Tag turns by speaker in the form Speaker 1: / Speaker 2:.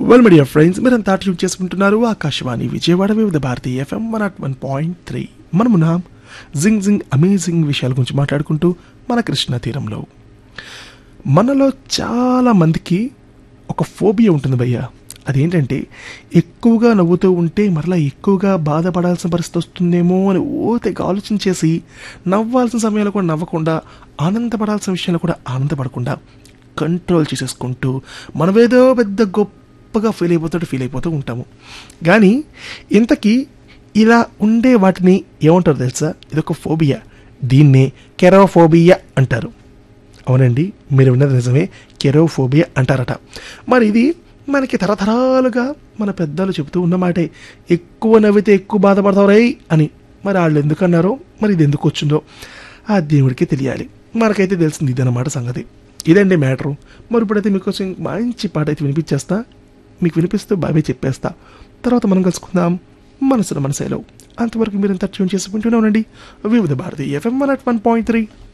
Speaker 1: well media friends మీరంతా tune చేసుకుంటున్నారు Akashvani Vijayawada Vividh Bharati FM one at one point three మనమున zing zing amazing విషయాల గురించి మాట్లాడుకుంటూ మన కృష్ణ తీరంలో మనలో చాలా మందికి ఒక ఫోబియా ఉంటుంది భయ్య అదేంటంటే ఎక్కువగా నవ్వుతూ ఉంటే మరలా ఎక్కువగా బాధపడాల్సిన పరిస్థితి వస్తుందేమో అని ఓ తెగ ఆలోచన చేసి నవ్వాల్సిన సమయంలో కూడా నవ్వకుండా ఆనందపడాల్సిన విషయంలో కూడా ఆనందపడకుండా కంట్రోల్ చేసేసుకుంటూ మనమేదో పెద్ద గొప్పగా ఫీల్ అయిపోతూ ఫీల్ అయిపోతూ ఉంటాము కానీ ఇంతకీ ఇలా ఉండే వాటిని ఏమంటారు తెలుసా ఇదొక ఫోబియా దీన్నే కెరోఫోబియా అంటారు అవునండి మీరు విన్నది నిజమే కెరోఫోబియా అంటారట మరి ఇది మనకి తరతరాలుగా మన పెద్దలు చెబుతూ ఉన్నమాటే ఎక్కువ నవ్వితే ఎక్కువ బాధపడతావు రై అని మరి వాళ్ళు ఎందుకు అన్నారో మరి ఇది ఎందుకు వచ్చిందో ఆ దేవుడికి తెలియాలి మనకైతే తెలిసింది ఇదన్నమాట సంగతి ఇదండి మ్యాటరు మరి ఇప్పుడైతే మీకోసం మంచి పాట అయితే వినిపించేస్తా మీకు వినిపిస్తూ బాబే చెప్పేస్తా తర్వాత మనం కలుసుకుందాం మనసులో మనసేలో అంతవరకు మీరు ఎంత ట్యూన్ చేసుకుంటూనే ఉండండి Vividh Bharati FM one at one point three